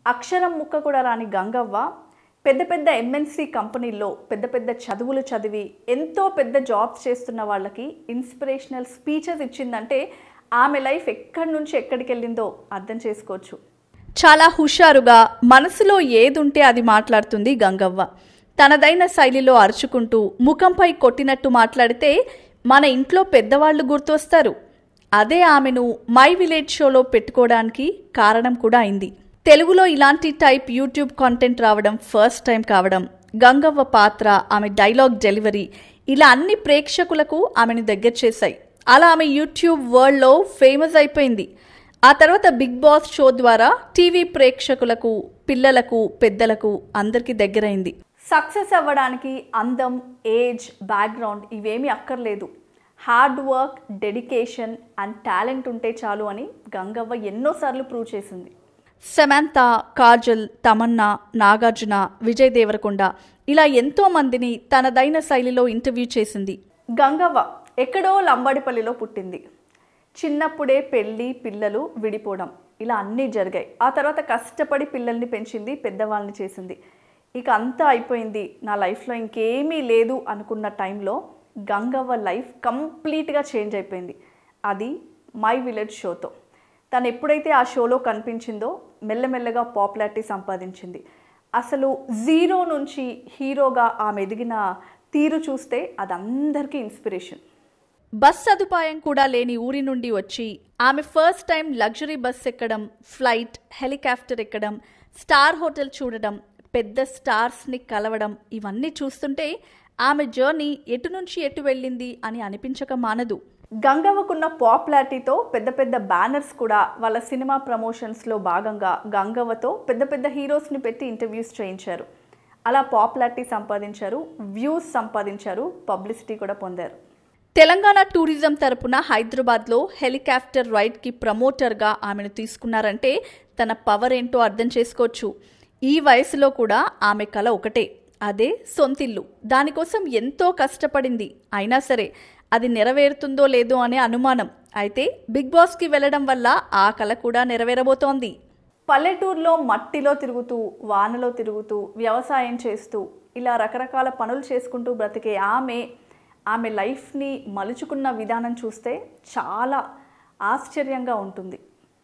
అక్షరం ముక్క కూడా రాని గంగవ్వ పెద్ద పెద్ద ఎంఎన్సి కంపెనీల్లో పెద్ద పెద్ద చదువులు చదివి ఎంతో పెద్ద జాబ్స్ చేస్తున్న వాళ్ళకి ఇన్స్పిరేషనల్ స్పీచెస్ ఇచ్చిందంటే ఆమె లైఫ్ ఎక్కడి నుంచి ఎక్కడికి వెళ్ళిందో అర్థం చేసుకోవచ్చు చాలా హుషారుగా మనసులో ఏదుంటే అది మాట్లాడుతుంది గంగవ్వ తనదైన శైలిలో అరుచుకుంటూ ముఖంపై కొట్టినట్టు మాట్లాడితే మన ఇంట్లో పెద్దవాళ్ళు గుర్తొస్తారు అదే ఆమెను మై విలేజ్ షోలో పెట్టుకోవడానికి కారణం కూడా అయింది తెలుగులో ఇలాంటి టైప్ యూట్యూబ్ కాంటెంట్ రావడం ఫస్ట్ టైం కావడం గంగవ్వ పాత్ర ఆమె డైలాగ్ డెలివరీ ఇలా అన్ని ప్రేక్షకులకు ఆమెను దగ్గర చేశాయి అలా ఆమె యూట్యూబ్ వరల్డ్లో ఫేమస్ అయిపోయింది ఆ తర్వాత బిగ్ బాస్ షో ద్వారా టీవీ ప్రేక్షకులకు పిల్లలకు పెద్దలకు అందరికీ దగ్గరైంది సక్సెస్ అవ్వడానికి అందం ఏజ్ బ్యాక్గ్రౌండ్ ఇవేమీ అక్కర్లేదు hard work dedication and talent ఉంటే చాలు అని గంగవ్వ ఎన్నోసార్లు ప్రూవ్ చేసింది సమంత కాజల్ తమన్నా నాగార్జున విజయ్ దేవరకొండ ఇలా ఎంతో మందిని తనదైన శైలిలో ఇంటర్వ్యూ చేసింది గంగవ్వ ఎక్కడో లంబాడిపల్లిలో పుట్టింది చిన్నప్పుడే పెళ్ళి పిల్లలు విడిపోవడం ఇలా అన్నీ జరిగాయి ఆ తర్వాత కష్టపడి పిల్లల్ని పెంచింది పెద్దవాళ్ళని చేసింది ఇక అంతా అయిపోయింది నా లైఫ్లో ఇంకేమీ లేదు అనుకున్న టైంలో గంగవ్వ లైఫ్ కంప్లీట్గా చేంజ్ అయిపోయింది అది మై విలేజ్ షోతో తను ఎప్పుడైతే ఆ షోలో కనిపించిందో మెల్లమెల్లగా పాపులారిటీ సంపాదించింది అసలు జీరో నుంచి హీరోగా ఆమె ఎదిగిన తీరు చూస్తే అది అందరికీ ఇన్స్పిరేషన్ బస్ సదుపాయం కూడా లేని ఊరి నుండి వచ్చి ఆమె ఫస్ట్ టైం లగ్జరీ బస్ ఎక్కడం ఫ్లైట్ హెలికాప్టర్ ఎక్కడం స్టార్ హోటల్ చూడడం పెద్ద స్టార్స్ని కలవడం ఇవన్నీ చూస్తుంటే ఆమె జర్నీ ఎటు నుంచి ఎటు వెళ్ళింది అని అనిపించక మానదు గంగవ్వకున్న పాపులారిటీతో పెద్ద పెద్ద బ్యానర్స్ కూడా వాళ్ళ సినిమా ప్రమోషన్స్లో భాగంగా గంగవ్వతో పెద్ద పెద్ద హీరోస్ని పెట్టి ఇంటర్వ్యూస్ చేయించారు అలా పాపులారిటీ సంపాదించారు వ్యూస్ సంపాదించారు పబ్లిసిటీ కూడా పొందారు తెలంగాణ టూరిజం తరపున హైదరాబాద్లో హెలికాప్టర్ రైడ్కి ప్రమోటర్గా ఆమెను తీసుకున్నారంటే తన పవర్ ఏంటో అర్థం చేసుకోవచ్చు ఈ వయసులో కూడా ఆమె కళ ఒకటే అదే సొంతిల్లు దానికోసం ఎంతో కష్టపడింది అయినా సరే అది నెరవేరుతుందో లేదో అనే అనుమానం అయితే బిగ్ బాస్కి వెళ్ళడం వల్ల ఆ కళ కూడా నెరవేరబోతోంది పల్లెటూరులో మట్టిలో తిరుగుతూ వానలో తిరుగుతూ వ్యవసాయం చేస్తూ ఇలా రకరకాల పనులు చేసుకుంటూ బ్రతికే ఆమె ఆమె లైఫ్ని మలుచుకున్న విధానం చూస్తే చాలా ఆశ్చర్యంగా ఉంటుంది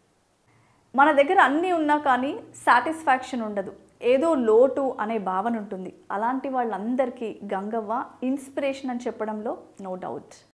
మన దగ్గర అన్నీ ఉన్నా కానీ సాటిస్ఫాక్షన్ ఉండదు ఏదో లోటు అనే భావన ఉంటుంది అలాంటి వాళ్ళందరికీ గంగవ్వ ఇన్స్పిరేషన్ అని చెప్పడంలో నో డౌట్